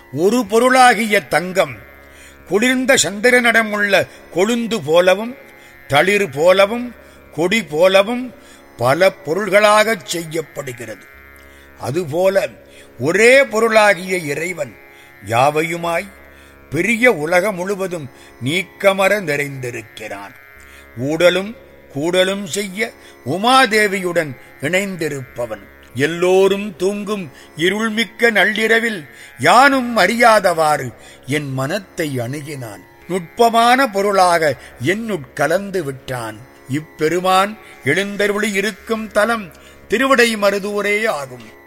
ஒரு பொருளாகிய தங்கம் குளிர்ந்த சந்திரனிடம் உள்ள கொழுந்து போலவும் தளிர் போலவும் கொடி போலவும் பல பொருள்களாகச் செய்யப்படுகிறது அதுபோல ஒரே பொருளாகிய இறைவன் யாவையுமாய் பெரிய உலகம் முழுவதும் நீக்கமர நிறைந்திருக்கிறான் ஊடலும் கூடலும் செய்ய உமாதேவியுடன் இணைந்திருப்பவன் எல்லோரும் தூங்கும் இருள்மிக்க நள்ளிரவில் யானும் அறியாதவாறு என் மனத்தை அணுகினான் நுட்பமான பொருளாக என்னுட்கலந்து விட்டான் இப்பெருமான் எழுந்தருளி இருக்கும் தலம் திருவிடை மருதூரே ஆகும்